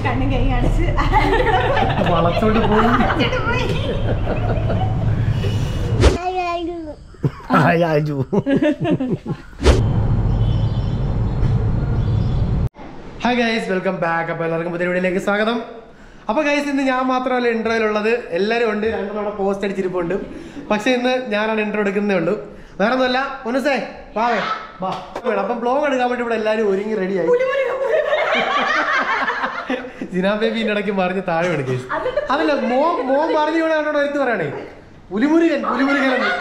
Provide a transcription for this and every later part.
കണ്ണും കൈ കാണിച്ച് വളച്ചോണ്ട് പോയി അച്ഛന് പോയി ആയാജു ഹായ് ഗൈസ് വെൽക്കം ബാക്ക് അപ്പോൾ എല്ലാവർക്കും പുതിയ വീഡിയോയിലേക്ക് സ്വാഗതം അപ്പോൾ ഗൈസ് ഇന്ന് ഞാൻ മാത്രമല്ല ഇൻട്രോയിലുള്ളത് എല്ലാവരും ഉണ്ട് രണ്ടു തവണ പോസ്റ്റ് അടിച്ചിരിപ്പുണ്ട് പക്ഷേ ഇന്ന് ഞാനാണ് ഇൻട്രോ എടുക്കുന്നേ ഉള്ളൂ വേറെ ഒന്നുമല്ല മുനുസേ വാവേ വാ വേണം അപ്പം ബ്ലോഗ് എടുക്കാൻ വേണ്ടി ഇവിടെ എല്ലാവരും ഒരുങ്ങി റെഡിയായി ജിനാ ബേബി ഇതിന്റെ ഇടയ്ക്ക് മറിഞ്ഞ് താഴെ വീണ് കേസ് അതല്ല മോൻ മോൻ മറിഞ്ഞ് വീണ കണ്ടോ എടുത്ത് പറയണേ പുലിമുരുകൻ പുലിമുരുകൻ എന്ന്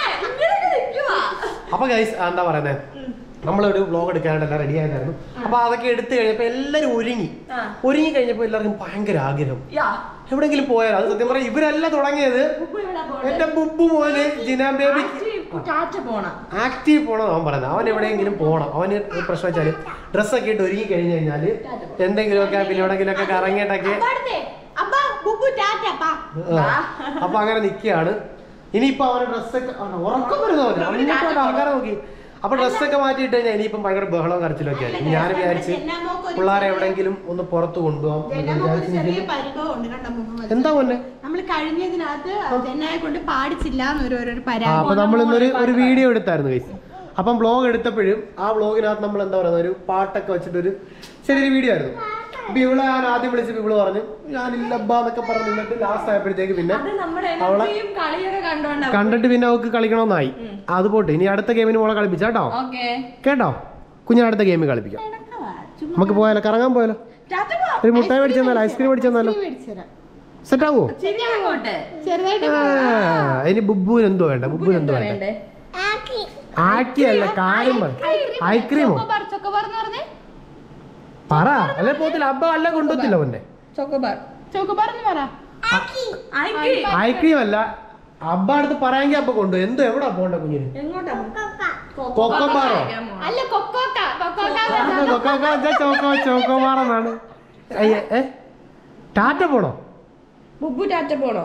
അപ്പൊ ഗൈസ് എന്താ പറയുന്നത് നമ്മളൊരു വ്ലോഗ് എടുക്കാനായിട്ട് എല്ലാം റെഡി ആയിരുന്നു അപ്പൊ അതൊക്കെ എടുത്തു കഴിഞ്ഞപ്പോ എല്ലാരും ഒരുങ്ങി ഒരുങ്ങി കഴിഞ്ഞപ്പോ എല്ലാവർക്കും ഭയങ്കര ആഗ്രഹം എവിടെങ്കിലും പോയാലോ അത് സത്യം പറയാം ഇവരെല്ലാം തുടങ്ങിയത് എന്റെ ബുബു മോന് ജിനാൻ ബേബി ആക്റ്റീവ് പോണം അവൻ പറയുന്നത് അവൻ എവിടെയെങ്കിലും പോകണം അവന് ഒരു പ്രശ്നം വെച്ചാല് ഡ്രസ്സൊക്കെ ഇട്ട് ഒരുങ്ങി കഴിഞ്ഞു കഴിഞ്ഞാല് എന്തെങ്കിലുമൊക്കെ പിന്നെ എവിടെങ്കിലുമൊക്കെ കറങ്ങിയിട്ടൊക്കെ അപ്പ ബുബു ടാറ്റപ്പാ ആ, അപ്പൊ അങ്ങനെ നിൽക്കുകയാണ് ഇനിയിപ്പോ അവന് ഡ്രസ്സൊക്കെ ഉറക്കം വരുന്ന പോലെ അങ്ങോട്ട് ആൾക്കാരെ നോക്കി അപ്പൊ ഡ്രസ്സൊക്കെ മാറ്റിയിട്ട് കഴിഞ്ഞാൽ ഇനിയിപ്പം ഭയങ്കര ബഹളവും കരച്ചിലൊക്കെ ആയി ഞാൻ വിചാരിച്ച് പിള്ളേരെ എവിടെയെങ്കിലും ഒന്ന് പുറത്ത് കൊണ്ടുപോകാം എന്ന് വിചാരിച്ച് ചെറിയ നിൽക്കുന്നു. പരിഭവം ഉണ്ട് കണ്ടോ മുഹമ്മദ് എന്താ പൊന്നെ നമ്മൾ കഴിഞ്ഞതിനകത്ത് ചെന്നൈയെ കൊണ്ട് പാടിച്ചില്ല എന്നൊരു ഒരു ആ പരാതി അപ്പൊ നമ്മൾ ഇന്നൊരു ഒരു വീഡിയോ എടുത്തായിരുന്നു ഗൈസ് അപ്പം വ്ലോഗ് എടുത്തപ്പോഴും ആ വ്ലോഗിനകത്ത് നമ്മൾ എന്താ പറയുക ഒരു പാട്ടൊക്കെ വെച്ചിട്ട് ഒരു ചെറിയൊരു വീഡിയോ ആയിരുന്നു അപ്പൊ ഇവളെ ഞാൻ ആദ്യം വിളിച്ചപ്പോ ഇവള് പറഞ്ഞു ഞാനില്ലബ്ബ എന്നൊക്കെ പറഞ്ഞു നിന്നിട്ട് ലാസ്റ്റ് ആയപ്പോഴത്തേക്ക് പിന്നെ അവളെ കളിയൊക്കെ കണ്ടോണ്ടാ കണ്ടിട്ട് പിന്നെ അവൾക്ക് കളിക്കണമെന്നായി അത് പോട്ടെ ഇനി അടുത്ത ഗെയിമിന് മോളെ കളിപ്പിച്ചാ കേട്ടോ ഓക്കെ കേട്ടോ കുഞ്ഞിനെ അടുത്ത ഗെയിമിൽ കളിപ്പിക്കാം നമുക്ക് പോയാലോ കറങ്ങാൻ പോയാലോ ഒരു മുട്ടായി മേടിച്ചു തന്നാലോ ഐസ്ക്രീം മേടിച്ചു തന്നാലോ സെറ്റ് ആവോ അങ്ങോട്ട് ചെറുതായിട്ട് ആ, ഇനി ബുബുവിന് എന്തോ വേണ്ട ബുബുവിന് എന്തോ വേണ്ട വേണ്ടേ ആക്കി അല്ല കാര്യം പറ ഐസ്ക്രീമോ ചൊക്കോബാർ എന്ന് പറഞ്ഞേ പറ അല്ലെ പോത്തില്ല അബ്ബ അല്ല കൊണ്ടുവത്തില്ല പൊന്നെ ചൊക്കോബാർ ചോക്കുപാറന്ന് പറ ഐസ്ക്രീം അല്ല അബ്ബ അടുത്ത് പറയാമെങ്കിൽ അബ്ബ കൊണ്ടു എന്തോ എവിടാ പോണ്ട കുഞ്ഞിന് എങ്ങോട്ടാ കൊക്കോബാറോ അല്ല കൊക്കോക്ക കൊക്കോക്ക കൊക്കോക്കോ ചോക്കോ ചോക്കോബാറെന്നാണ് അയ്യേ ഏ ടാറ്റ പോണോ ബുബു ടാറ്റ പോണോ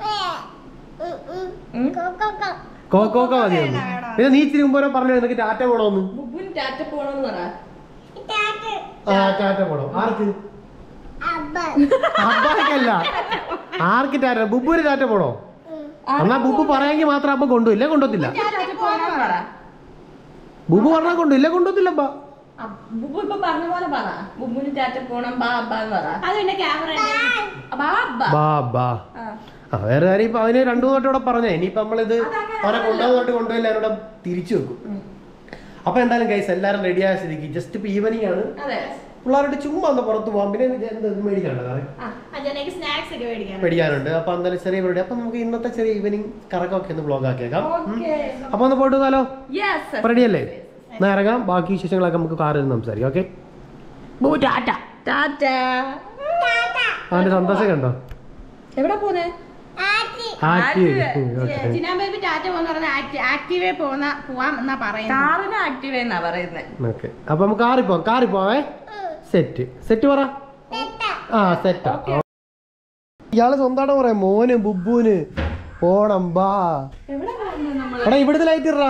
കോക്കോക്ക മതിയൊന്ന് പിന്നെ നീ ഇച്ചിരി മുമ്പ് പറഞ്ഞു നിനക്ക് ടാറ്റ പോണോന്ന് ബുബുന് ടാറ്റ പോണോന്ന് പറ ആ ടാറ്റ പോണോ ആർക്ക് അബ്ബാക്കല്ല ആർക്ക് ടാറ്റ ബുബുവിന് ടാറ്റ പോണോ എന്നാ ബുബു പറയാമെങ്കിൽ മാത്രം അബ്ബ കൊണ്ടുമില്ല കൊണ്ടുവത്തില്ല ടാറ്റ പോണോന്ന് പറ ബുബു പറഞ്ഞാൽ കൊണ്ടുമില്ല കൊണ്ടുവത്തില്ല അബ്ബ ആ, ബുബു ഇപ്പൊ പറഞ്ഞ പോലെ പറ ബുബുന് ടാറ്റ പോണം ബാ അബ്ബ എന്ന് പറ അത് പിന്നെ ക്യാമറ ബാ അബ്ബ ബാ ബാ ആ. ആ വേറെ കാര്യം ഇപ്പൊ അവന് രണ്ടു തൊട്ട് ഇവിടെ പറഞ്ഞ ഇനിയിപ്പൊ നമ്മളിത് അവനെ കൊണ്ടുപോകുന്നോട്ട് കൊണ്ടുപോയില്ല അവനോട് തിരിച്ചു വെക്കും അപ്പൊ എന്തായാലും ഗൈസ് എല്ലാരും റെഡി ആയ സ്ഥിതിക്ക് ജസ്റ്റ് ഇപ്പൊ ഈവനിങ് ആണ് അതെ പിള്ളേരോട് ചുമ്മാ ഒന്ന് പുറത്ത് പോകാം പിന്നെ ഇത് എന്ത് ഇത് മേടിക്കണ്ട സാറേ അജനക്ക് സ്നാക്സ് ഒക്കെ മേടിക്കാൻ മേടിക്കാനുണ്ട് അപ്പൊ എന്തായാലും ചെറിയ പരിപാടി അപ്പൊ നമുക്ക് ഇന്നത്തെ ചെറിയ ഈവനിങ് കറക്കമൊക്കെ ഒന്ന് ബ്ലോഗ് ആക്കിയേക്കാം ഉം. ഓക്കെ അപ്പൊ ഒന്ന് പോയിട്ട് വന്നാലോ യെസ് അപ്പൊ റെഡി അല്ലേ എന്നാ ഇറങ്ങാം ബാക്കി വിശേഷങ്ങളൊക്കെ നമുക്ക് കാറിൽ നിന്ന് സംസാരിക്കാം ഓക്കെ ടാറ്റ ടാറ്റ അവന്റെ സന്തോഷം കണ്ടോ എവിടെ പോന്നെ ആക്റ്റീവ് ഓക്കെ ജിനാ ബേബി ടാറ്റ പോന്ന് പറഞ്ഞ ആക്റ്റീവേ പോന്ന പോവാം എന്നാ പറയുന്നത് കാറിന് ആക്റ്റീവ് എന്നാ പറയുന്നത് ഓക്കെ അപ്പൊ നമുക്ക് കാറിൽ പോവാം കാറിൽ പോവേ സെറ്റ് സെറ്റ് പറ ആ സെറ്റാ ഇയാള് സ്വന്തമായിട്ട് പറയാം മോന് ബുബുന് പോണം ബാ എവിടെ പോകുന്നു നമ്മൾ എടാ ഇവിടുത്തെ ലൈറ്റ് ഇറാ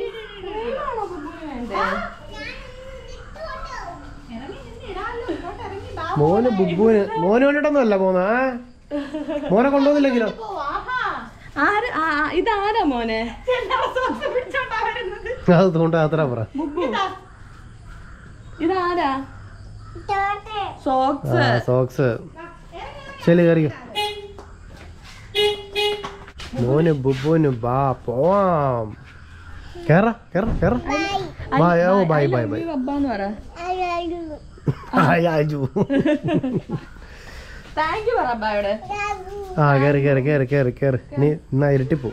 മോന് ബുബുന് മോന് വേണ്ടിട്ടൊന്നും അല്ല പോന്ന മോനെ കൊണ്ടുപോകുന്നില്ലെങ്കിലോ ആര് ആ, ആ, ഇതാരാ മോനെ അത് തോണ്ട അത്ര പറ ബുബു ഇതാരാ സോക്സ് സോക്സ് ശരി കയറിയോ മോന് ബുബുന് ബാ പോവാം കേറ കേറ കേറ ബൈ ഓ ബൈ ബൈ ബൈ അബ്ബാന്ന് പറ ആജു താങ്ക് യു പറ അബ്ബായോട് ആ കേറി കേറി കേറി കേറി കേറി നീ എന്നാ ഇരട്ടിപ്പോ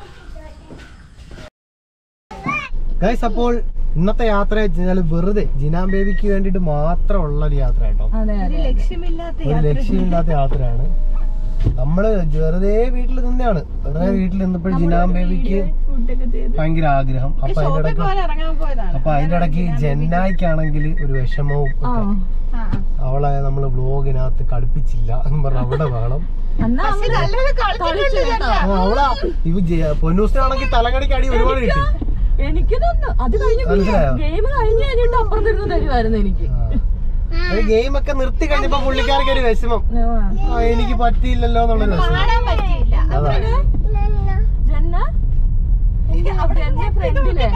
ഗൈസ് അപ്പോൾ ഇന്നത്തെ യാത്ര വെച്ചാൽ വെറുതെ ജിനാം ബേബിക്ക് വേണ്ടിട്ട് മാത്രമുള്ള ഒരു യാത്ര കേട്ടോ അതെ അതെ ലക്ഷ്യമില്ലാത്ത ഒരു ലക്ഷ്യമില്ലാത്ത യാത്രയാണ് നമ്മള് വെറുതെ വീട്ടിൽ നിന്നാണ് വെറുതെ വീട്ടിൽ നിന്നപ്പോൾ ജിനാം ബേബിക്ക് ഫുഡൊക്കെ ചെയ്ത് ഭയങ്കര ആഗ്രഹം അപ്പൊ അതിന്റെ ഇടയ്ക്ക് പോലെ ഇറങ്ങാൻ പോയതാണ് അപ്പൊ അതിന്റെ ഇടയ്ക്ക് ജന്നായിക്കാണെങ്കിൽ ഒരു വിഷമവും ഒക്കെ. ആ, ആ. അവളെ നമ്മൾ വ്ലോഗിനകത്ത് കളിപ്പിച്ചില്ല എന്ന് പറഞ്ഞ അവിടെ വേണം എന്നാ പക്ഷെ നല്ലപോലെ കളിച്ചിട്ടുണ്ട് ചേട്ടാ. ആ, അവളെ ഇവ പൊന്നൂസിനാണെങ്കിൽ തലകടിക്ക് അടി ഒരുപാട് കിട്ടി എനിക്ക് തോന്നുന്നു അത് കഴിഞ്ഞ് മനസ്സിലായോ? ഗെയിം കഴിഞ്ഞ് കഴിഞ്ഞിട്ട് അപ്പുറത്തിരുന്ന് തരുമായിരുന്നു എനിക്ക് ആ. ഗെയിം ഒക്കെ നിർത്തി കഴിഞ്ഞപ്പോ പുള്ളിക്കാർക്ക് ഒരു വിഷമം ആ, എനിക്ക് പറ്റിയില്ലല്ലോ എന്നുള്ളൊരു വിഷമം കാണാൻ പറ്റിയില്ല അതാ ജന്ന അവിടെ എന്നെ ഫ്രണ്ടിലെ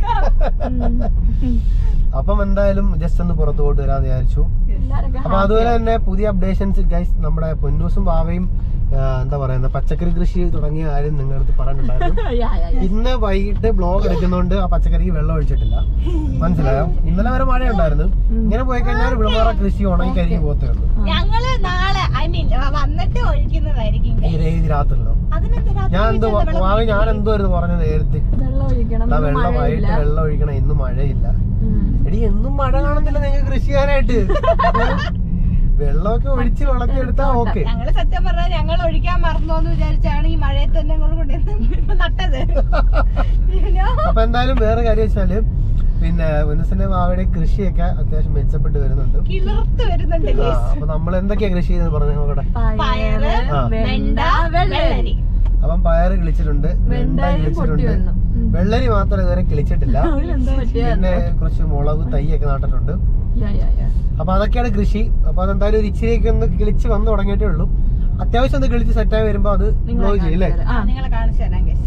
അപ്പം എന്തായാലും ജസ്റ്റ് ഒന്ന് പുറത്തോട്ട് വരാന്ന് വിചാരിച്ചു അപ്പൊ അതുപോലെ തന്നെ പുതിയ അപ്ഡേഷൻസ് ഗൈസ് നമ്മുടെ പൊന്നൂസും വാവയും ആ, എന്താ പറയുന്നത് പച്ചക്കറി കൃഷി തുടങ്ങിയ കാര്യം നിങ്ങളുടെ അടുത്ത് പറഞ്ഞിട്ടുണ്ടായിരുന്നു ഇന്ന് വൈകിട്ട് ബ്ലോഗ് എടുക്കുന്നോണ്ട് ആ പച്ചക്കറിക്ക് വെള്ളം ഒഴിച്ചിട്ടില്ല മനസ്സിലായോ ഇന്നലെ വരെ മഴ ഉണ്ടായിരുന്നു ഇങ്ങനെ പോയി കഴിഞ്ഞാൽ വിളമാറ കൃഷി ഉണങ്ങി കരിഞ്ഞു പോകത്തേ ഉള്ളൂ ഞങ്ങള് നാളെ ഐ മീൻ വന്നിട്ട് ഒഴിക്കുന്നതായിരിക്കും ഈ രീതി രാത്രിയിലോ അതിനെന്താ ഞാൻ എന്തോ വാവി ഞാൻ എന്തോ ആയിരുന്നു പറഞ്ഞത് നേരത്തെ വെള്ളം ഒഴിക്കണം എടാ വെള്ളം വൈകിട്ട് വെള്ളം ഒഴിക്കണം ഇന്ന് മഴയില്ല എടി എന്നും മഴ കാണുന്നില്ല നിങ്ങൾക്ക് കൃഷി ചെയ്യാനായിട്ട് വെള്ളമൊക്കെ ഒഴിച്ച് വളർത്തിയെടുത്താ ഓക്കെ ഞങ്ങള് സത്യം പറഞ്ഞാൽ ഞങ്ങൾ ഒഴിക്കാൻ മറന്നോന്ന് വിചാരിച്ചാണ് ഈ മഴയത്ത് തന്നെ ഞങ്ങൾ കൊണ്ടുവന്ന് നട്ടത് You know? അപ്പൊ എന്തായാലും വേറെ കാര്യം വെച്ചാല് പിന്നെ ഉന്നസിന്റെ മാവയുടെ കൃഷിയൊക്കെ അത്യാവശ്യം മെച്ചപ്പെട്ട് വരുന്നുണ്ട് കിളിർത്ത് വരുന്നുണ്ട് ആ, guys. അപ്പൊ നമ്മൾ എന്തൊക്കെയാ കൃഷി ചെയ്യുന്നത് പറഞ്ഞു നോക്കട്ടെ പയറ് ആ. വെണ്ട വെള്ളരി അപ്പം പയറ് കിളിച്ചിട്ടുണ്ട് വെണ്ട വെണ്ടയും കിളിച്ചിട്ടുണ്ട് പൊട്ടി വന്നു. ഉം. വെള്ളരി മാത്രം ഇതുവരെ കിളിച്ചിട്ടില്ല എന്താ പറ്റിയ പിന്നെ കുറച്ച് മുളക് തൈയൊക്കെ നട്ടിട്ടുണ്ട് അപ്പൊ അതൊക്കെയാണ് കൃഷി അപ്പൊ അതെന്തായാലും ഒരു ഇച്ചിരിയൊക്കെ ഒന്ന് കിളിച്ച് വന്ന് തുടങ്ങിയിട്ടേ ഉള്ളൂ അത്യാവശ്യം ഒന്ന് കിളിച്ച് സെറ്റായി വരുമ്പോ അത് ഗ്ലോ ചെയ്യും അല്ലേ ആ, നിങ്ങളെ കാണിച്ചു തരാം guys.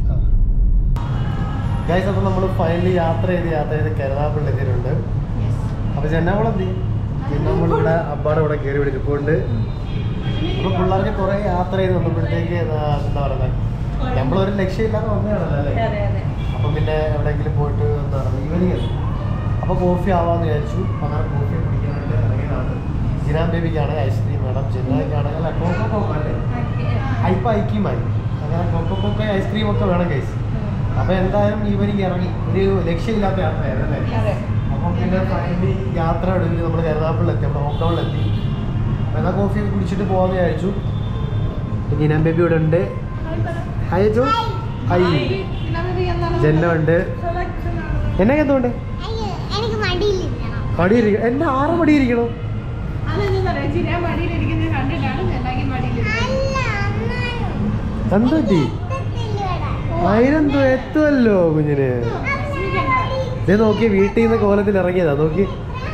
ഗൈസ് അപ്പൊ നമ്മൾ ഫൈനലി യാത്ര ചെയ്ത് യാത്ര ചെയ്ത് കരുനാഗപ്പള്ളി എത്തിയിട്ടുണ്ട് Yes. അപ്പൊ ചെന്നാകുളം എന്തി നമ്മളിവിടെ അബ്ബാടെ ഇവിടെ കയറി പിടിച്ചിട്ടുണ്ട് അപ്പൊ പിള്ളേർക്ക് കുറെ യാത്ര ചെയ്ത് വന്നപ്പോഴത്തേക്ക് എന്താ എന്താ പറയുന്നത് നമ്മളൊരു ലക്ഷ്യമില്ലാതെ വന്നതാണല്ലോ അല്ലേ അതെ അതെ അപ്പം പിന്നെ എവിടെയെങ്കിലും പോയിട്ട് എന്താ പറയുക ഈവനിങ് അല്ലേ അപ്പോൾ കോഫി ആവാന്ന് വിചാരിച്ചു അപ്പം അങ്ങനെ കോഫി കുടിക്കാനായിട്ട് ഇറങ്ങിയതാണ് ജിനാൻ ബേബിക്കാണ് ഐസ്ക്രീം വേണം ജിനായ്ക്കാണെങ്കിൽ അല്ല കോക്കോ കോക്കോ അല്ലേ ഐപ്പ ഐക്യമായി അങ്ങനെ കൊക്കോ കൊക്കോ ഐസ്ക്രീം ഒക്കെ വേണം കൈസ് അപ്പോൾ എന്തായാലും ഈവനിങ് ഇറങ്ങി ഒരു ലക്ഷ്യമില്ലാത്ത യാത്രയായിരുന്നു അല്ലേ അതെ അപ്പം പിന്നെ ഫൈനലി യാത്ര ഒടുവിൽ നമ്മൾ കരുനാഗപ്പള്ളിലെത്തി നമ്മുടെ ഹോം ടൗണിലെത്തി അപ്പോൾ എന്നാൽ കോഫി കുടിച്ചിട്ട് പോകാമെന്ന് വിചാരിച്ചു ജിനാൻ ബേബി ഇവിടെ ഉണ്ട് ഹായ് അച്ചു ഹായ് ജന്ന ഉണ്ട് എന്നൊക്കെ എന്തുകൊണ്ട് എനിക്ക് മടിയിലിരിക്കണം മടിയിരിക്കണം എന്നെ ആറ് മടിയിരിക്കണം അതെന്താ പറയാ ചിരാ മടിയിലിരിക്കുന്നത് കണ്ടിട്ടാണ് ചെല്ലാക്കി മടിയിലിരിക്കുന്നത് അല്ല അന്നാലും എന്ത് പറ്റി എത്തത്തില്ലടാ. ആയിരം എത്തുമല്ലോ കുഞ്ഞിന് ഇത് നോക്കി വീട്ടിൽ നിന്ന് കോലത്തിൽ ഇറങ്ങിയതാ നോക്കി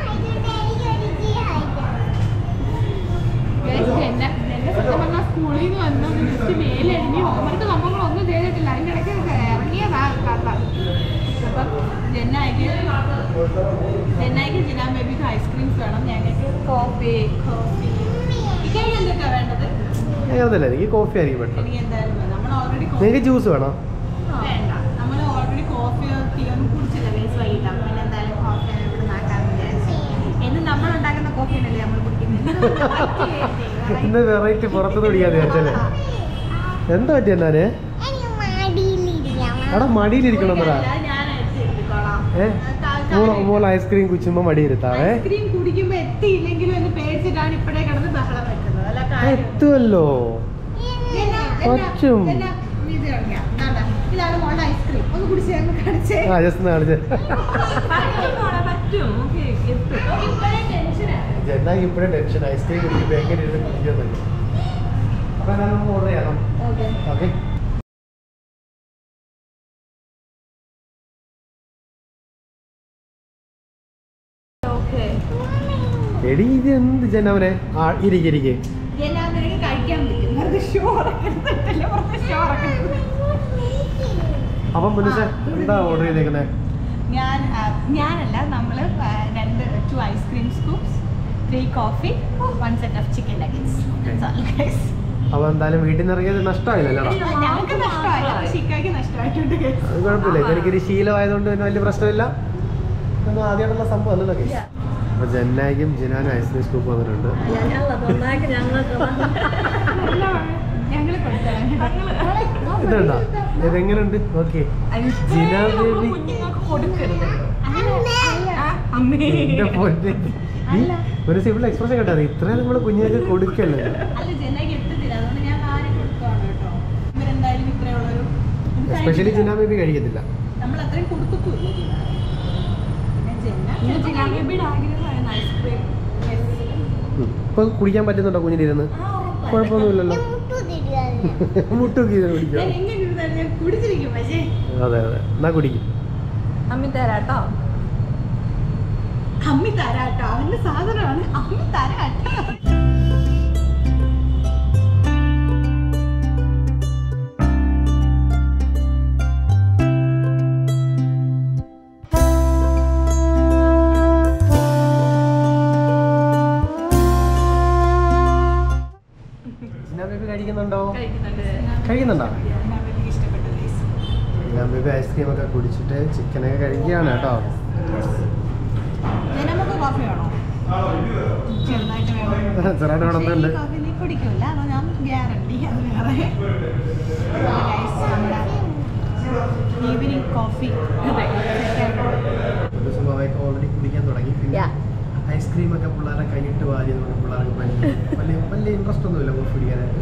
എന്നെ എന്നെ സത്യം പറഞ്ഞാൽ സ്കൂളിൽ നിന്ന് വന്ന് ജസ്റ്റ് മേലെഴുതി ഹോംവർക്ക് സംഭവങ്ങളൊന്നും ചെയ്തിട്ടില്ല അതിൻ്റെ ഇടയ്ക്ക് ഇറങ്ങിയതാ കഥ അപ്പം ജന്നായിക്ക് ജന്നായിക്ക് ജിനാ ബേബിക്ക് ഐസ്ക്രീംസ് വേണം ഞങ്ങൾക്ക് കോഫി കോഫി ഇക്കയ്ക്ക് എന്തൊക്കെയാ വേണ്ടത് അങ്ങനല്ല എനിക്ക് കോഫി ആയിരിക്കും പെട്ടെന്ന് എനിക്ക് എന്തായാലും വേണം നമ്മൾ ഓൾറെഡി കോഫി നിങ്ങൾക്ക് ജ്യൂസ് വേണോ വേണ്ട നമ്മൾ ഓൾറെഡി കോഫിയോ ടീയോ ഒന്നും കുടിച്ചില്ല വേസ് വൈകിട്ട് അപ്പം പിന്നെ എന്തായാലും കോഫി ഇവിടെ നാക്കാന്ന് വിചാരിച്ചു എന്ന് നമ്മൾ ഉണ്ടാക്കുന്ന കോഫി ഉണ്ടല്ലേ നമ്മൾ കുടിക്കുന്നത് ഇന്ന് വെറൈറ്റി പുറത്തുനിന്ന് പിടിക്കാതെ വിചാരിച്ചല്ലേ എന്താ പറ്റി എന്നാല് എനിക്ക് മടിയിലിരിക്കണം എടാ മടിയിലിരിക്കണമെന്നടാ ഞാൻ എടുത്തിരിക്കോളാം ഏ മോൾ മോൾ ഐസ്ക്രീം കുച്ചുമ്പോ മടിയിരുത്താവേ ഐസ്ക്രീം കുടിക്കുമ്പോ എത്തിയില്ലെങ്കിലും എന്ന് പേടിച്ചിട്ടാണ് ഇപ്പഴേ കിടന്ന് ബഹളം വെക്കുന്നത് അല്ല കാര്യം എത്തുമല്ലോ ഇതെന്നാ- പറ്റും. ഇതെന്നാ ഇത് കാണിക്കാം. ഇതാണ്ടാ. ഇതാണ് മോളുടെ ഐസ്ക്രീം ഒന്ന് കുടിച്ച് ഞങ്ങൾ കാണിച്ചേ ആ ജസ്റ്റ് ഒന്ന് കാണിച്ചേ പറ്റും ഓക്കെ എത്തും ഇപ്പഴേ ടെൻഷനാണ് ജന്നാക്ക് ഇപ്പോഴും ടെൻഷൻ ഐസ്ക്രീം കുടിക്കുമ്പോ എങ്ങനെ ഇരുന്ന് കുടിക്കുന്നുണ്ട് അപ്പൊ എന്നാലും നമുക്ക് ഓർഡർ ചെയ്യാം ഓക്കെ ഓക്കെ ഓക്കെ എടി ഇത് എന്ത് ജനവനെ ആ ഇരിക്കെ ഇരിക്കെ എല്ലാം നിനക്ക് കഴിക്കാൻ പറ്റും വെറുതെ ഷോ ഇറക്കരുതല്ല വെറുതെ ഷോ ഇറക്കരുത് അപ്പം മുന്നേ എന്താ ഓർഡർ ചെയ്തേക്കുന്നത് ഞാൻ ആ, ഞാനല്ല നമ്മൾ രണ്ട് two ice cream scoops three coffee one set of chicken nuggets അപ്പൊ എന്തായാലും വീട്ടിൽ നിന്ന് ഇറങ്ങിയത് നഷ്ടമായില്ലല്ലോടാ ഞങ്ങൾക്ക് നഷ്ടമായി പക്ഷെ ഇക്കാക്ക് നഷ്ടമായിട്ടുണ്ട് guys. അത് കുഴപ്പമില്ല എനിക്കൊരു ശീലമായതുകൊണ്ട് പിന്നെ വലിയ പ്രശ്നമില്ല ഒന്നും ആദ്യമായിട്ടുള്ള സംഭവം അല്ലല്ലോ കേസ് അപ്പൊ ജന്നായിക്കും ജിനാനും ഐസ്ക്രീം സ്കൂപ്പ് വന്നിട്ടുണ്ട് നന്നാക്കി ഞങ്ങൾക്ക് ഞങ്ങള് കൊടുത്തരാം. ഇതുണ്ടോ ഇതെങ്ങനെയുണ്ട് ഓക്കെ ജിനാ ബേബി കുഞ്ഞുങ്ങൾക്ക് കൊടുക്കരുത് എന്റെ പൊന്നെ നീ ഒരു സിമ്പിൾ എക്സ്പ്രഷൻ കേട്ടോ ഇത്രയും നമ്മൾ കുഞ്ഞുങ്ങൾക്ക് കൊടുക്കല്ലേ അല്ല ജനയ്ക്ക് എത്തത്തില്ല അതുകൊണ്ട് ഞാൻ ആരും കൊടുക്കുവാണ് കേട്ടോ ഇവരെന്തായാലും ഇത്രയുള്ളൊരു ഇത് സ്പെഷ്യലി ജിനാ ബേബി കഴിക്കത്തില്ല നമ്മൾ അത്രയും കൊടുക്കത്തുമില്ല പിന്നെ ജന ജിലാബിയുടെ ആഗ്രഹമായിരുന്നു ഐസ്ക്രീം ഉം. ഇപ്പൊ കുടിക്കാൻ പറ്റുന്നുണ്ടോ കുഞ്ഞിലിരുന്ന് കുഴപ്പമൊന്നുമില്ലല്ലോ മുട്ടു തിരിയാതെ മുട്ടൊക്കെ ഇത് കുടിക്കാം ഞാൻ എങ്ങനെ ഇരുന്നാലും ഞാൻ കുടിച്ചിരിക്കും പക്ഷേ അതെ അതെ എന്നാ കുടിക്കും അമ്മി തരാട്ടോ അമ്മി തരാട്ടോ അവന്റെ സാധനമാണ് അമ്മി തരാട്ടോ ജിനാ ബേബി കഴിക്കുന്നുണ്ടോ കഴിക്കുന്നുണ്ട് കഴിക്കുന്നുണ്ടോ എനിക്ക് ഇഷ്ടപ്പെട്ട place. ജിനാ ബേബി ഐസ്ക്രീം ഒക്കെ കുടിച്ചിട്ട് ചിക്കനൊക്കെ കഴിക്കുകയാണ് കേട്ടോ ജനമൊക്കെ കോഫി വേണോ ചെറുതായിട്ട് വേണം ചെറുതായിട്ട് വേണമെന്നുണ്ട് കോഫി നീ കുടിക്കൂല അതോ ഞാൻ ഗ്യാരണ്ടി അത് വേറെ ഈവനിങ് കോഫി ഒരു സ്വഭാവമൊക്കെ ഓൾറെഡി കുടിക്കാൻ തുടങ്ങി പിന്നെ Yeah. ഐസ്ക്രീം ഒക്കെ പിള്ളേരെ കൈയിട്ട് വാരിയതുകൊണ്ട് പിള്ളേർക്ക് വലിയ വലിയ വലിയ ഇൻട്രസ്റ്റ് ഒന്നുമില്ല കോഫി കുടിക്കാനായിട്ട്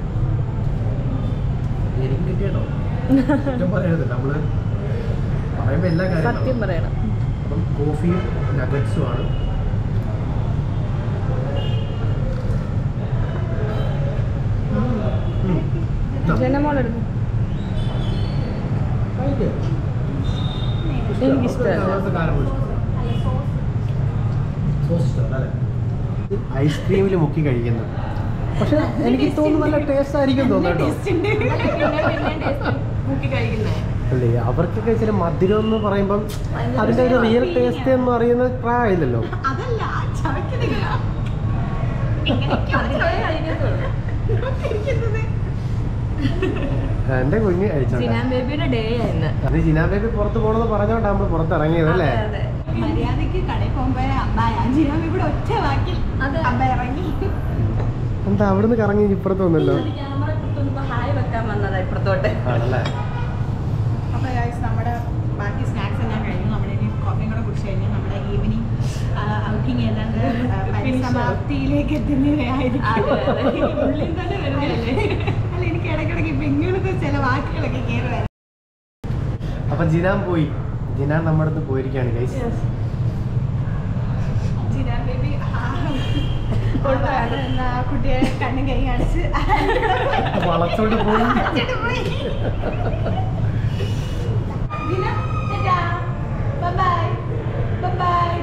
എനിക്ക് കിട്ടിയട്ടോ കുറ്റം പറയരുത് നമ്മള് പറയുമ്പോ എല്ലാ സത്യം കാര്യങ്ങളും പറയണം അപ്പം കോഫിയും നഗറ്റ്സും ആണ് ഉം. ഇതാ. ജനമോളെടുക്കും കഴിക്ക്. എനിക്കിഷ്ടമല്ല. അങ്ങനത്തെ കാരമും ഇഷ്ടമല്ല. സോസ് ഇഷ്ടമല്ല അല്ലേ ഐസ്ക്രീമിൽ മുക്കി കഴിക്കുന്നത് പക്ഷെ എനിക്ക് തോന്നുന്നു നല്ല ടേസ്റ്റ് ആയിരിക്കും തോന്നുന്നു കേട്ടോ മുക്കി കഴിക്കുന്നേ അല്ലേ അവർക്കൊക്കെ ഇച്ചിരി മധുരം എന്ന് പറയുമ്പം അതിന്റെ ഒരു റിയൽ ടേസ്റ്റ് എന്ന് പറയുന്നത് പ്രായമില്ലല്ലോ അതല്ല ചവയ്ക്കുന്നില്ല എന്റെ കുഞ്ഞ് കഴിച്ചോട്ടെ സിനാൻ ബേബിയുടെ ഡേ ആയിരുന്നു അത് ജിനാ ബേബി പുറത്ത് പോണെന്ന് പറഞ്ഞോണ്ടാ നമ്മൾ പുറത്തിറങ്ങിയത് അല്ലേ മര്യാദക്ക് കടയിൽ പോകുമ്പോ അമ്മ ഞാൻ ചെയ്യാൻ ഇവിടെ ഒറ്റ വാക്കിൽ അതെ. അമ്മ ഇറങ്ങി എന്താ അവിടുന്ന് കറങ്ങി ഇപ്പുറത്ത് വന്നല്ലോ ക്യാമറ ഇപ്പുറത്തൊന്ന് ഹായ് വെക്കാൻ വന്നതാ ഇപ്പുറത്തോട്ട് ആണല്ലേ അപ്പൊ ഗൈസ് നമ്മുടെ ബാക്കി സ്നാക്സ് എല്ലാം കഴിഞ്ഞു നമ്മുടെ ഇനി കോഫിയും കൂടെ കുടിച്ച് കഴിഞ്ഞാൽ നമ്മുടെ ഈവനിങ് ഔട്ടിങ് ഏതാണ്ട് ആ, പരിസമാപ്തിയിലേക്ക് എത്തുന്നവരായിരിക്കും അതെ, അതെ. ഉള്ളിൽ തന്നെ വരുന്നതല്ലേ അല്ല എനിക്ക് ഇടയ്ക്കിടയ്ക്ക് ഇപ്പൊ ഇങ്ങനത്തെ ചില വാക്കുകളൊക്കെ കയറി വരാം അപ്പൊ ജിനാൻ പോയി ജിനാൻ നമ്മുടെ അടുത്ത് പോയിരിക്കുകയാണ് ഗൈസ് ജിനാൻ ബേബി ആ കുട്ടിയെ കണ്ണും കൈ കാണിച്ച് വളച്ചോണ്ട് പോയി അടിച്ചിട്ട് പോയി ജിന, ടാറ്റാ. Bye-bye. Bye-bye.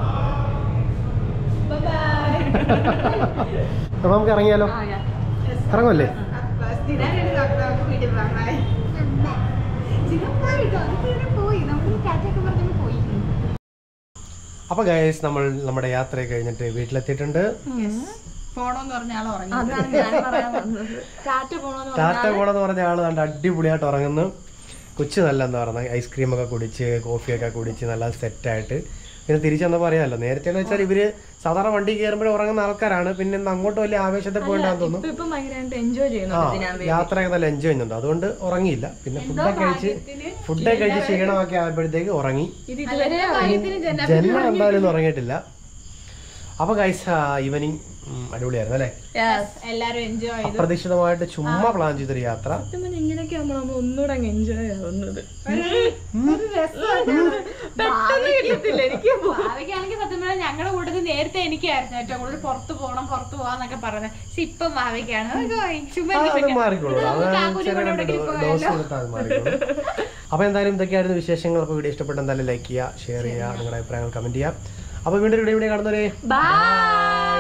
Bye-bye. അപ്പൊ നമുക്ക് ഇറങ്ങിയാലോ ഇറങ്ങുമല്ലേ അപ്പൊ സ്ഥിരമായിട്ട് നമുക്ക് വീട്ടിൽ പോകാം. Bye. ജിന പോയിട്ടോ. അത് തീരെ പോയി നമ്മൾ ടാറ്റയൊക്കെ പറഞ്ഞു പോയി അപ്പൊ ഗൈസ് നമ്മൾ നമ്മുടെ യാത്ര കഴിഞ്ഞിട്ട് വീട്ടിലെത്തിയിട്ടുണ്ട് പോണോന്ന് പറഞ്ഞ ആൾ ഉറങ്ങി അതാണ് ഞാൻ പറയാൻ വന്നത് ടാറ്റ പോണോന്ന് ടാറ്റ പറഞ്ഞാൽ പോണെന്ന് പറഞ്ഞ ആള് കണ്ട് അടിപൊളിയായിട്ട് ഉറങ്ങുന്നു കൊച്ചു നല്ല എന്താ പറയുക ഐസ്ക്രീം ഒക്കെ കുടിച്ച് കോഫിയൊക്കെ കുടിച്ച് നല്ല സെറ്റായിട്ട് പിന്നെ തിരിച്ചെന്ന് പറയാമല്ലോ നേരത്തെ എന്ന് വെച്ചാൽ ഇവര് സാധാരണ വണ്ടി കയറുമ്പോഴേ ഉറങ്ങുന്ന ആൾക്കാരാണ് പിന്നെ ഇന്ന് അങ്ങോട്ട് വലിയ ആവേശത്തെ പോയിട്ടാന്ന് തോന്നുന്നു ഇപ്പൊ ഇപ്പൊ ഭയങ്കരമായിട്ട് എൻജോയ് ആ ചെയ്യുന്നുണ്ട് സിനാൻ ബേബി യാത്രയൊക്കെ നല്ല എൻജോയ് ചെയ്യുന്നുണ്ട് അതുകൊണ്ട് ഉറങ്ങിയില്ല പിന്നെ ഫുഡൊക്കെ കഴിച്ച് ഫുഡൊക്കെ കഴിച്ച് ക്ഷീണമൊക്കെ ആയപ്പോഴത്തേക്ക് ഉറങ്ങി ഇത് ഇതുവരെ ജന്മ എന്തായാലും ഒന്നും ഉറങ്ങിയിട്ടില്ല അപ്പൊ ഗൈസ് ഈവനിങ് അടിപൊളിയായിരുന്നു അല്ലേ Yes. എല്ലാരും എൻജോയ് ചെയ്തു അപ്രതീക്ഷിതമായിട്ട് ചുമ്മാ പ്ലാൻ ചെയ്തൊരു യാത്ര സത്യം പറഞ്ഞാൽ ഇങ്ങനെയൊക്കെ ആകുമ്പോൾ നമ്മൾ ഒന്നുകൂടെ അങ്ങ് എൻജോയ് ആവുന്നത് ഒരു രസമാണ് പെട്ടെന്ന് കിട്ടത്തില്ല എനിക്ക് ഭാവിക്കാണെങ്കിൽ സത്യം പറഞ്ഞാൽ ഞങ്ങളുടെ കൂട്ടത്തിൽ നേരത്തെ എനിക്കായിരുന്നു ഏറ്റവും കൂടുതൽ പുറത്ത് പോകണം പുറത്ത് പോകാന്നൊക്കെ പറഞ്ഞത് പക്ഷെ ഇപ്പം ഭാവിക്കാണ് അതൊക്കെ പോയി. ചുമ്മാ ആ, അത് ഇരിപ്പിക്കാം. മാറിക്കോളൂ ഇത് അത് നമുക്ക് കാക്കൂനെ ചെറിയ കൊണ്ട് രണ്ട് എവിടെയെങ്കിലും ഡോ- പോയാലോ? ഡോസ് കൊടുത്താൽ അത് മാറിക്കോളും അപ്പൊ എന്തായാലും ഇതൊക്കെയായിരുന്നു വിശേഷങ്ങൾ അപ്പോൾ വീഡിയോ ഇഷ്ടപ്പെട്ട എന്തായാലും ലൈക്ക് ചെയ്യുക ഷെയർ ചെയ്യുക നിങ്ങളുടെ അഭിപ്രായങ്ങൾ കമന്റ് ചെയ്യുക അപ്പൊ വീണ്ടും ഇവിടെ ഇവിടെ കാണുന്നവരെ ബൈ